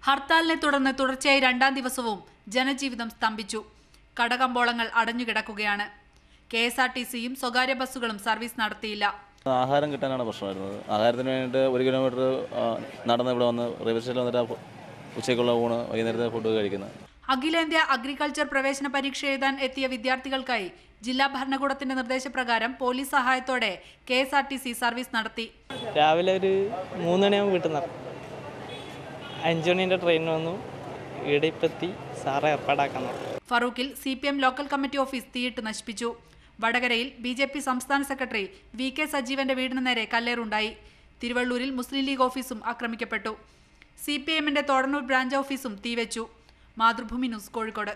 ഹർത്താലിനെ തുടർന്ന് തുടർച്ചയായി രണ്ടാം ദിവസവും ജനജീവിതം സ്തംഭിച്ചു കടകമ്പോളങ്ങൾ അടഞ്ഞുകിടക്കുകയാണ് കെ എസ് ആർ ടി സിയും സ്വകാര്യ ബസ്സുകളും സർവീസ് നടത്തിയില്ല ആഹാരം കിട്ടാനാണ് പ്രശ്നം വരുന്നത് ആഹാരത്തിന് വേണ്ടിയിട്ട് ഒരു കിലോമീറ്റർ ആ, നടന്ന് ഇവിടെ വന്ന് റെയിൽവേ സ്റ്റേഷനിൽ വന്നിട്ട് ആ ഫു- ഉച്ചയ്ക്കുള്ള ഊണ് വൈകുന്നേരത്തെ ഫുഡ് കഴിക്കുന്നത് അഖിലേന്ത്യാ അഗ്രികൾച്ചർ പ്രവേശന പരീക്ഷ എഴുതാൻ എത്തിയ വിദ്യാർത്ഥികൾക്കായി ജില്ലാ ഭരണകൂടത്തിന്റെ നിർദ്ദേശപ്രകാരം പോലീസ് സഹായത്തോടെ K S R T C service നടത്തി രാവിലെ ഒരു മൂന്ന് മണിയാകുമ്പോൾ വീട്ടിൽ നിന്ന് അഞ്ച് മണീൻ്റെ ട്രെയിൻ വന്നു ഇവിടെ ഇപ്പം എത്തി സാറെ ഏർപ്പാടാക്കാൻ പറഞ്ഞു ഫറൂഖിൽ C P M local committee office തീയിട്ട് നശിപ്പിച്ചു വടകരയിൽ ബി ജെ പി സംസ്ഥാന സെക്രട്ടറി വി കെ സജീവന്റെ വീടിന് നേരെ കല്ലേറുണ്ടായി തിരുവള്ളൂരിൽ മുസ്ലിം ലീഗ് ഓഫീസും ആക്രമിക്കപ്പെട്ടു സി പി എമ്മിന്റെ തോടന്നൂർ ബ്രാഞ്ച് ഓഫീസും തീവെച്ചു മാതൃഭൂമി ന്യൂസ് കോഴിക്കോട്